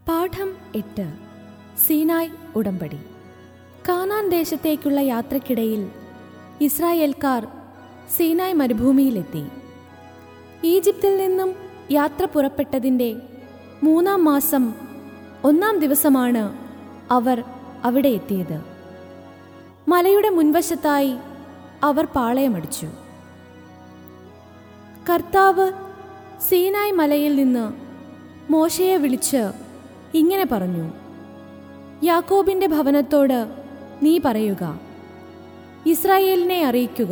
പാഠം എട്ട് സീനായ് ഉടമ്പടി കാനാൻ ദേശത്തേക്കുള്ള യാത്രക്കിടയിൽ ഇസ്രായേൽക്കാർ സീനായ് മരുഭൂമിയിലെത്തി ഈജിപ്തിൽ നിന്നും യാത്ര പുറപ്പെട്ടതിൻ്റെ മൂന്നാം മാസം ഒന്നാം ദിവസമാണ് അവർ അവിടെ എത്തിയത് മലയുടെ മുൻവശത്തായി അവർ പാളയമടിച്ചു കർത്താവ് സീനായ് മലയിൽ നിന്ന് മോശയെ വിളിച്ച് ഇങ്ങനെ പറഞ്ഞു യാക്കോബിന്റെ ഭവനത്തോട് നീ പറയുക ഇസ്രായേലിനെ അറിയിക്കുക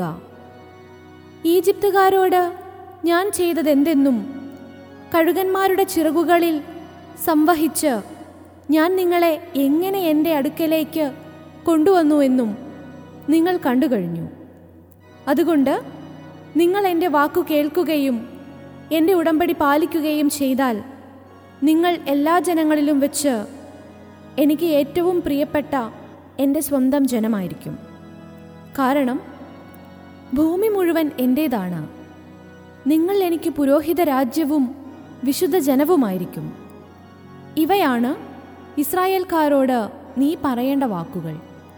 ഈജിപ്തുകാരോട് ഞാൻ ചെയ്തതെന്തെന്നും കഴുകന്മാരുടെ ചിറകുകളിൽ സംവഹിച്ച് ഞാൻ നിങ്ങളെ എങ്ങനെ എൻ്റെ അടുക്കലേക്ക് കൊണ്ടുവന്നുവെന്നും നിങ്ങൾ കണ്ടു കഴിഞ്ഞു അതുകൊണ്ട് നിങ്ങൾ എൻ്റെ വാക്കു കേൾക്കുകയും എൻ്റെ ഉടമ്പടി പാലിക്കുകയും ചെയ്താൽ നിങ്ങൾ എല്ലാ ജനങ്ങളിലും വെച്ച് എനിക്ക് ഏറ്റവും പ്രിയപ്പെട്ട എൻ്റെ സ്വന്തം ജനമായിരിക്കും കാരണം ഭൂമി മുഴുവൻ എൻ്റേതാണ് നിങ്ങൾ എനിക്ക് പുരോഹിത രാജ്യവും വിശുദ്ധ ജനവുമായിരിക്കും ഇവയാണ് ഇസ്രായേൽക്കാരോട് നീ പറയേണ്ട വാക്കുകൾ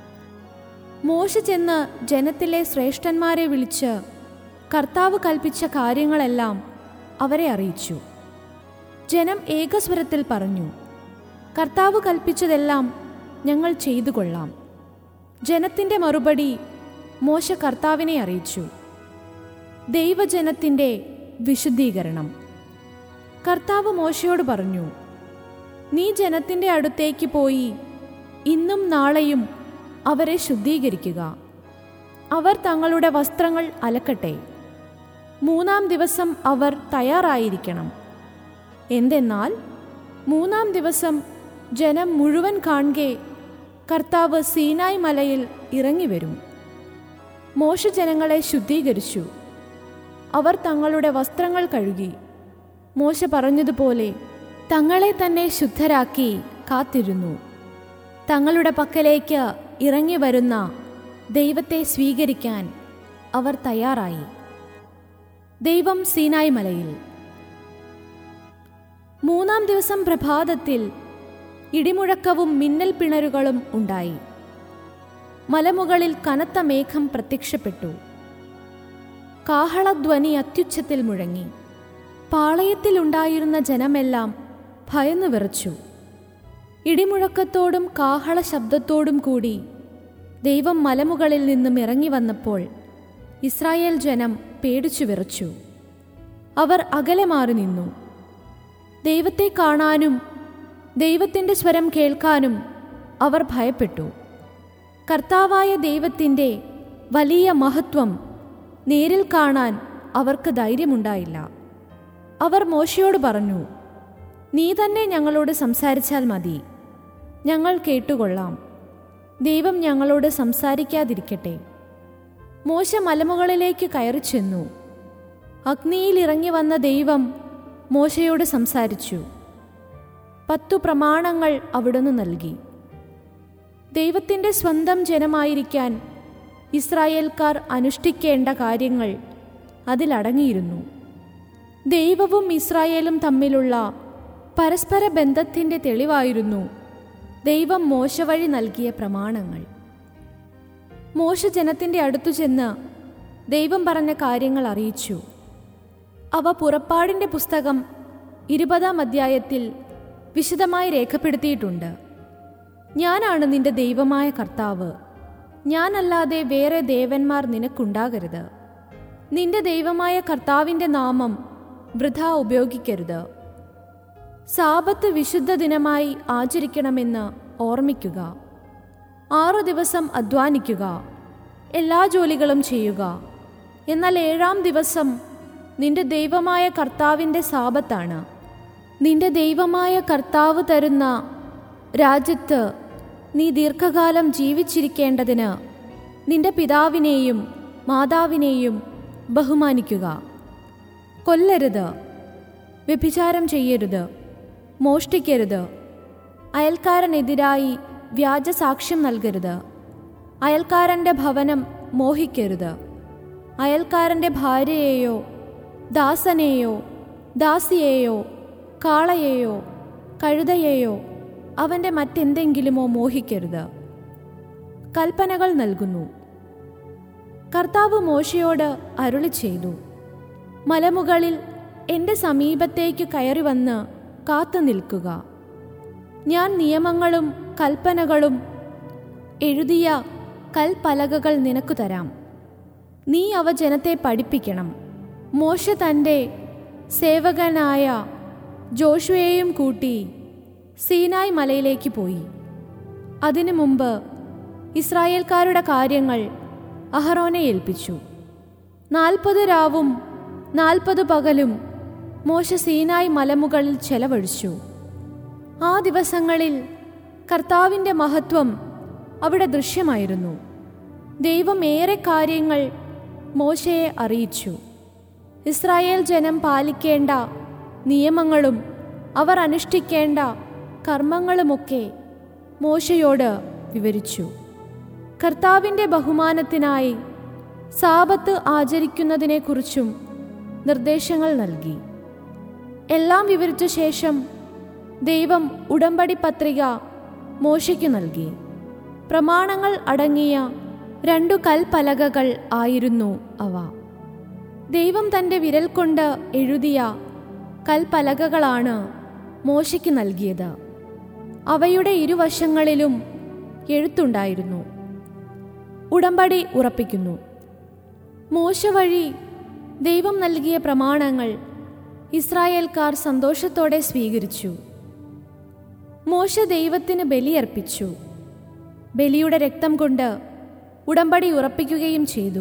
മോശ ചെന്ന് ജനത്തിലെ ശ്രേഷ്ഠന്മാരെ വിളിച്ച് കർത്താവ് കൽപ്പിച്ച കാര്യങ്ങളെല്ലാം അവരെ അറിയിച്ചു ജനം ഏകസ്വരത്തിൽ പറഞ്ഞു കർത്താവ് കൽപ്പിച്ചതെല്ലാം ഞങ്ങൾ ചെയ്തു കൊള്ളാം ജനത്തിൻ്റെ മറുപടി മോശ കർത്താവിനെ അറിയിച്ചു ദൈവജനത്തിൻ്റെ വിശുദ്ധീകരണം കർത്താവ് മോശയോട് പറഞ്ഞു നീ ജനത്തിൻ്റെ അടുത്തേക്ക് പോയി ഇന്നും നാളെയും അവരെ ശുദ്ധീകരിക്കുക അവർ തങ്ങളുടെ വസ്ത്രങ്ങൾ അലക്കട്ടെ മൂന്നാം ദിവസം അവർ തയ്യാറായിരിക്കണം എന്തെന്നാൽ മൂന്നാം ദിവസം ജനം മുഴുവൻ കാണുകെ കർത്താവ് സീനായ് മലയിൽ ഇറങ്ങിവരും മോശ ജനങ്ങളെ ശുദ്ധീകരിച്ചു അവർ തങ്ങളുടെ വസ്ത്രങ്ങൾ കഴുകി മോശ പറഞ്ഞതുപോലെ തങ്ങളെ തന്നെ ശുദ്ധരാക്കി കാത്തിരുന്നു തങ്ങളുടെ പക്കലേക്ക് ഇറങ്ങി വരുന്ന ദൈവത്തെ സ്വീകരിക്കാൻ അവർ തയ്യാറായി ദൈവം സീനായ് മലയിൽ മൂന്നാം ദിവസം പ്രഭാതത്തിൽ ഇടിമുഴക്കവും മിന്നൽ പിണരുകളും ഉണ്ടായി മലമുകളിൽ കനത്ത മേഘം പ്രത്യക്ഷപ്പെട്ടു കാഹളധ്വനി അത്യുച്ചത്തിൽ മുഴങ്ങി പാളയത്തിലുണ്ടായിരുന്ന ജനമെല്ലാം ഭയന്നു വിറച്ചു ഇടിമുഴക്കത്തോടും കാഹള ശബ്ദത്തോടും കൂടി ദൈവം മലമുകളിൽ നിന്നും ഇറങ്ങി വന്നപ്പോൾ ഇസ്രായേൽ ജനം പേടിച്ചു വിറച്ചു അവർ അകലെ മാറി നിന്നു ദൈവത്തെ കാണാനും ദൈവത്തിൻ്റെ സ്വരം കേൾക്കാനും അവർ ഭയപ്പെട്ടു കർത്താവായ ദൈവത്തിൻ്റെ വലിയ മഹത്വം നേരിൽ കാണാൻ അവർക്ക് ധൈര്യമുണ്ടായില്ല അവർ മോശയോട് പറഞ്ഞു നീ തന്നെ ഞങ്ങളോട് സംസാരിച്ചാൽ മതി ഞങ്ങൾ കേട്ടുകൊള്ളാം ദൈവം ഞങ്ങളോട് സംസാരിക്കാതിരിക്കട്ടെ മോശ മലമുകളിലേക്ക് കയറി ചെന്നു അഗ്നിയിൽ ഇറങ്ങി വന്ന ദൈവം മോശയോട് സംസാരിച്ചു പത്തു പ്രമാണങ്ങൾ അവിടുന്ന് നൽകി ദൈവത്തിൻ്റെ സ്വന്തം ജനമായിരിക്കാൻ ഇസ്രായേൽക്കാർ അനുഷ്ഠിക്കേണ്ട കാര്യങ്ങൾ അതിലടങ്ങിയിരുന്നു ദൈവവും ഇസ്രായേലും തമ്മിലുള്ള പരസ്പര ബന്ധത്തിൻ്റെ തെളിവായിരുന്നു ദൈവം മോശ വഴി നൽകിയ പ്രമാണങ്ങൾ മോശ ജനത്തിൻ്റെ അടുത്തു ചെന്ന് ദൈവം പറഞ്ഞ കാര്യങ്ങൾ അറിയിച്ചു അവ പുറപ്പാടിൻ്റെ പുസ്തകം ഇരുപതാം അധ്യായത്തിൽ വിശദമായി രേഖപ്പെടുത്തിയിട്ടുണ്ട് ഞാനാണ് നിന്റെ ദൈവമായ കർത്താവ് ഞാനല്ലാതെ വേറെ ദേവന്മാർ നിനക്കുണ്ടാകരുത് നിന്റെ ദൈവമായ കർത്താവിൻ്റെ നാമം വൃഥ ഉപയോഗിക്കരുത് സാപത്ത് വിശുദ്ധ ദിനമായി ആചരിക്കണമെന്ന് ഓർമ്മിക്കുക ആറു ദിവസം അധ്വാനിക്കുക എല്ലാ ജോലികളും ചെയ്യുക എന്നാൽ ഏഴാം ദിവസം നിന്റെ ദൈവമായ കർത്താവിൻ്റെ സാപത്താണ് നിന്റെ ദൈവമായ കർത്താവ് തരുന്ന രാജ്യത്ത് നീ ദീർഘകാലം ജീവിച്ചിരിക്കേണ്ടതിന് നിന്റെ പിതാവിനെയും മാതാവിനെയും ബഹുമാനിക്കുക കൊല്ലരുത് വ്യഭിചാരം ചെയ്യരുത് മോഷ്ടിക്കരുത് അയൽക്കാരനെതിരായി വ്യാജ സാക്ഷ്യം നൽകരുത് അയൽക്കാരൻ്റെ ഭവനം മോഹിക്കരുത് അയൽക്കാരൻ്റെ ഭാര്യയെയോ ദാസനെയോ ദാസിയെയോ കാളയെയോ കഴുതയെയോ അവൻ്റെ മറ്റെന്തെങ്കിലുമോ മോഹിക്കരുത് കൽപ്പനകൾ നൽകുന്നു കർത്താവ് മോശയോട് അരുളി ചെയ്തു മലമുകളിൽ എൻ്റെ സമീപത്തേക്ക് കയറി വന്ന് കാത്തു നിൽക്കുക ഞാൻ നിയമങ്ങളും കൽപ്പനകളും എഴുതിയ കൽപ്പലകകൾ നിനക്കു തരാം നീ അവ ജനത്തെ പഠിപ്പിക്കണം മോശ തൻ്റെ സേവകനായ ജോഷുവയെയും കൂട്ടി സീനായ് മലയിലേക്ക് പോയി അതിനു മുമ്പ് ഇസ്രായേൽക്കാരുടെ കാര്യങ്ങൾ അഹറോനെ ഏൽപ്പിച്ചു നാൽപ്പത് രാവും നാൽപ്പത് പകലും മോശ സീനായ് മലമുകളിൽ ചെലവഴിച്ചു ആ ദിവസങ്ങളിൽ കർത്താവിൻ്റെ മഹത്വം അവിടെ ദൃശ്യമായിരുന്നു ദൈവം ഏറെ കാര്യങ്ങൾ മോശയെ അറിയിച്ചു ഇസ്രായേൽ ജനം പാലിക്കേണ്ട നിയമങ്ങളും അവർ അനുഷ്ഠിക്കേണ്ട കർമ്മങ്ങളുമൊക്കെ മോശയോട് വിവരിച്ചു കർത്താവിൻ്റെ ബഹുമാനത്തിനായി സാപത്ത് ആചരിക്കുന്നതിനെക്കുറിച്ചും നിർദ്ദേശങ്ങൾ നൽകി എല്ലാം വിവരിച്ച ശേഷം ദൈവം ഉടമ്പടി പത്രിക മോശയ്ക്ക് നൽകി പ്രമാണങ്ങൾ അടങ്ങിയ രണ്ടു കൽപ്പലകകൾ ആയിരുന്നു അവ ദൈവം തൻ്റെ വിരൽ കൊണ്ട് എഴുതിയ കൽപ്പലകകളാണ് മോശയ്ക്ക് നൽകിയത് അവയുടെ ഇരുവശങ്ങളിലും എഴുത്തുണ്ടായിരുന്നു ഉടമ്പടി ഉറപ്പിക്കുന്നു മോശ വഴി ദൈവം നൽകിയ പ്രമാണങ്ങൾ ഇസ്രായേൽക്കാർ സന്തോഷത്തോടെ സ്വീകരിച്ചു മോശ ദൈവത്തിന് ബലിയർപ്പിച്ചു ബലിയുടെ രക്തം കൊണ്ട് ഉടമ്പടി ഉറപ്പിക്കുകയും ചെയ്തു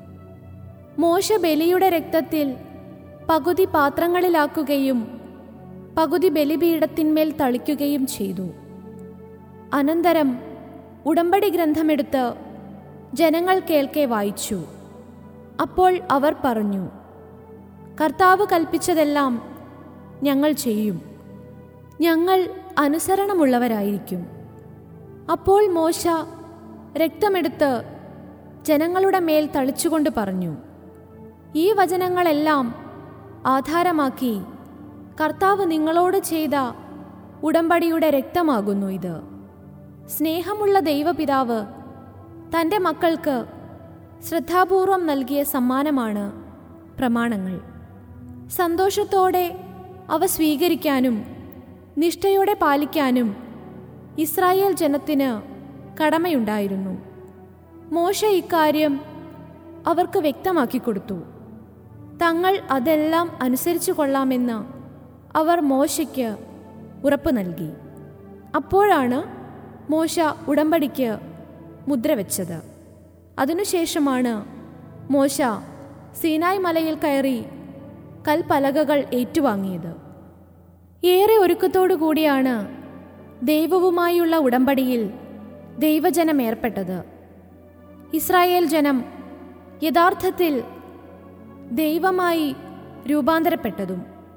മോശ ബലിയുടെ രക്തത്തിൽ പകുതി പാത്രങ്ങളിലാക്കുകയും പകുതി ബലിപീഠത്തിന്മേൽ തളിക്കുകയും ചെയ്തു അനന്തരം ഉടമ്പടി ഗ്രന്ഥമെടുത്ത് ജനങ്ങൾ കേൾക്കെ വായിച്ചു അപ്പോൾ അവർ പറഞ്ഞു കർത്താവ് കൽപ്പിച്ചതെല്ലാം ഞങ്ങൾ ചെയ്യും ഞങ്ങൾ അനുസരണമുള്ളവരായിരിക്കും അപ്പോൾ മോശ രക്തമെടുത്ത് ജനങ്ങളുടെ മേൽ തളിച്ചുകൊണ്ട് പറഞ്ഞു ഈ വചനങ്ങളെല്ലാം ആധാരമാക്കി കർത്താവ് നിങ്ങളോട് ചെയ്ത ഉടമ്പടിയുടെ രക്തമാകുന്നു ഇത് സ്നേഹമുള്ള ദൈവപിതാവ് തൻ്റെ മക്കൾക്ക് ശ്രദ്ധാപൂർവം നൽകിയ സമ്മാനമാണ് പ്രമാണങ്ങൾ സന്തോഷത്തോടെ അവ സ്വീകരിക്കാനും നിഷ്ഠയോടെ പാലിക്കാനും ഇസ്രായേൽ ജനത്തിന് കടമയുണ്ടായിരുന്നു മോശ ഇക്കാര്യം അവർക്ക് വ്യക്തമാക്കി കൊടുത്തു തങ്ങൾ അതെല്ലാം അനുസരിച്ചു കൊള്ളാമെന്ന് അവർ മോശയ്ക്ക് ഉറപ്പ് നൽകി അപ്പോഴാണ് മോശ ഉടമ്പടിക്ക് മുദ്ര വെച്ചത് അതിനുശേഷമാണ് മോശ സീനായ് മലയിൽ കയറി കൽപ്പലകകൾ ഏറ്റുവാങ്ങിയത് ഏറെ ഒരുക്കത്തോടു കൂടിയാണ് ദൈവവുമായുള്ള ഉടമ്പടിയിൽ ദൈവജനം ഏർപ്പെട്ടത് ഇസ്രായേൽ ജനം യഥാർത്ഥത്തിൽ ദൈവമായി രൂപാന്തരപ്പെട്ടതും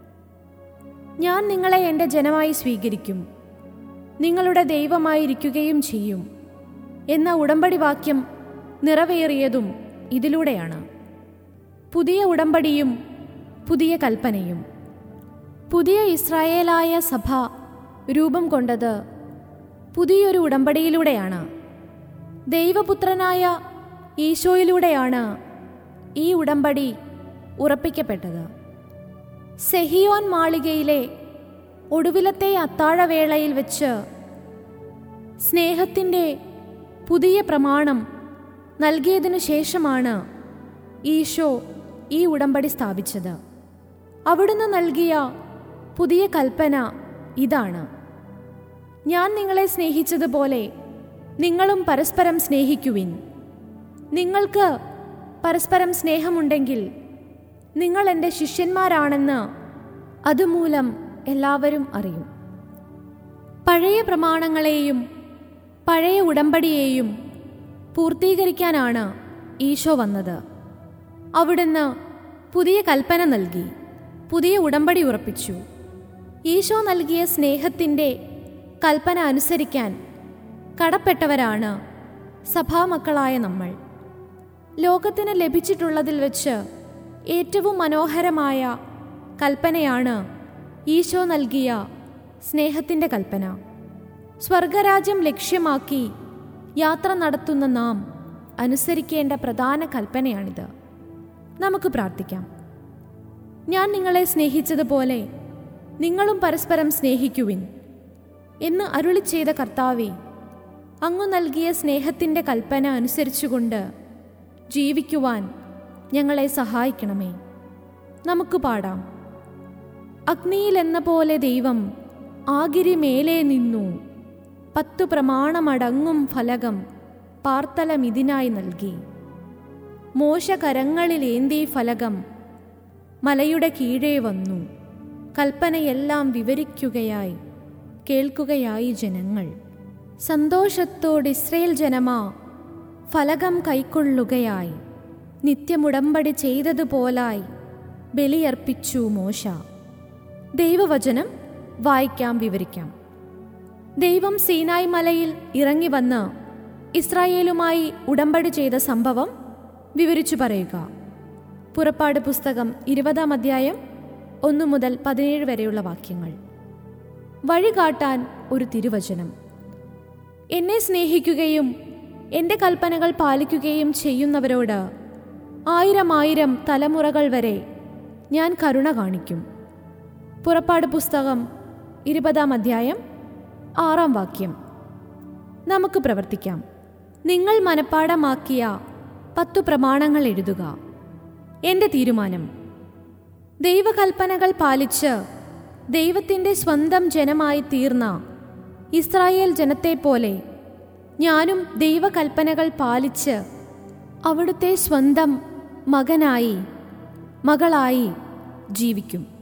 ഞാൻ നിങ്ങളെ എൻ്റെ ജനമായി സ്വീകരിക്കും നിങ്ങളുടെ ദൈവമായിരിക്കുകയും ചെയ്യും എന്ന ഉടമ്പടി വാക്യം നിറവേറിയതും ഇതിലൂടെയാണ് പുതിയ ഉടമ്പടിയും പുതിയ കൽപ്പനയും പുതിയ ഇസ്രായേലായ സഭ രൂപം കൊണ്ടത് പുതിയൊരു ഉടമ്പടിയിലൂടെയാണ് ദൈവപുത്രനായ ഈശോയിലൂടെയാണ് ഈ ഉടമ്പടി ഉറപ്പിക്കപ്പെട്ടത് സെഹിയോൻ മാളികയിലെ ഒടുവിലത്തെ അത്താഴവേളയിൽ വെച്ച് സ്നേഹത്തിൻ്റെ പുതിയ പ്രമാണം നൽകിയതിനു ശേഷമാണ് ഈശോ ഈ ഉടമ്പടി സ്ഥാപിച്ചത് അവിടുന്ന് നൽകിയ പുതിയ കൽപ്പന ഇതാണ് ഞാൻ നിങ്ങളെ സ്നേഹിച്ചതുപോലെ നിങ്ങളും പരസ്പരം സ്നേഹിക്കുവിൻ നിങ്ങൾക്ക് പരസ്പരം സ്നേഹമുണ്ടെങ്കിൽ നിങ്ങൾ എൻ്റെ ശിഷ്യന്മാരാണെന്ന് അതുമൂലം എല്ലാവരും അറിയും പഴയ പ്രമാണങ്ങളെയും പഴയ ഉടമ്പടിയെയും പൂർത്തീകരിക്കാനാണ് ഈശോ വന്നത് അവിടുന്ന് പുതിയ കൽപ്പന നൽകി പുതിയ ഉടമ്പടി ഉറപ്പിച്ചു ഈശോ നൽകിയ സ്നേഹത്തിൻ്റെ കൽപ്പന അനുസരിക്കാൻ കടപ്പെട്ടവരാണ് സഭാമക്കളായ നമ്മൾ ലോകത്തിന് ലഭിച്ചിട്ടുള്ളതിൽ വെച്ച് ഏറ്റവും മനോഹരമായ കൽപ്പനയാണ് ഈശോ നൽകിയ സ്നേഹത്തിൻ്റെ കൽപ്പന സ്വർഗരാജ്യം ലക്ഷ്യമാക്കി യാത്ര നടത്തുന്ന നാം അനുസരിക്കേണ്ട പ്രധാന കൽപ്പനയാണിത് നമുക്ക് പ്രാർത്ഥിക്കാം ഞാൻ നിങ്ങളെ സ്നേഹിച്ചതുപോലെ നിങ്ങളും പരസ്പരം സ്നേഹിക്കുവിൻ എന്ന് അരുളി ചെയ്ത കർത്താവെ അങ്ങു നൽകിയ സ്നേഹത്തിൻ്റെ കൽപ്പന അനുസരിച്ചുകൊണ്ട് ജീവിക്കുവാൻ ഞങ്ങളെ സഹായിക്കണമേ നമുക്ക് പാടാം അഗ്നിയിലെന്ന പോലെ ദൈവം ആകിരി മേലെ നിന്നു പത്തു പ്രമാണമടങ്ങും ഫലകം പാർത്തലമിതിനായി നൽകി മോശ കരങ്ങളിലേന്തി ഫലകം മലയുടെ കീഴേ വന്നു കൽപ്പനയെല്ലാം വിവരിക്കുകയായി കേൾക്കുകയായി ജനങ്ങൾ സന്തോഷത്തോട് ഇസ്രയേൽ ജനമാ ഫലകം കൈക്കൊള്ളുകയായി നിത്യമുടമ്പടി ചെയ്തതുപോലായി ബലിയർപ്പിച്ചു മോശ ദൈവവചനം വായിക്കാം വിവരിക്കാം ദൈവം സീനായ് മലയിൽ ഇറങ്ങി വന്ന് ഇസ്രായേലുമായി ഉടമ്പടി ചെയ്ത സംഭവം വിവരിച്ചു പറയുക പുറപ്പാട് പുസ്തകം ഇരുപതാം അധ്യായം ഒന്നു മുതൽ പതിനേഴ് വരെയുള്ള വാക്യങ്ങൾ വഴി കാട്ടാൻ ഒരു തിരുവചനം എന്നെ സ്നേഹിക്കുകയും എൻ്റെ കൽപ്പനകൾ പാലിക്കുകയും ചെയ്യുന്നവരോട് ആയിരം ആയിരം തലമുറകൾ വരെ ഞാൻ കരുണ കാണിക്കും പുറപ്പാട് പുസ്തകം ഇരുപതാം അധ്യായം ആറാം വാക്യം നമുക്ക് പ്രവർത്തിക്കാം നിങ്ങൾ മനഃപ്പാടമാക്കിയ പത്തു പ്രമാണങ്ങൾ എഴുതുക എൻ്റെ തീരുമാനം ദൈവകൽപ്പനകൾ പാലിച്ച് ദൈവത്തിൻ്റെ സ്വന്തം ജനമായി തീർന്ന ഇസ്രായേൽ ജനത്തെപ്പോലെ ഞാനും ദൈവകൽപ്പനകൾ പാലിച്ച് അവിടുത്തെ സ്വന്തം മകനായി മകളായി ജീവിക്കും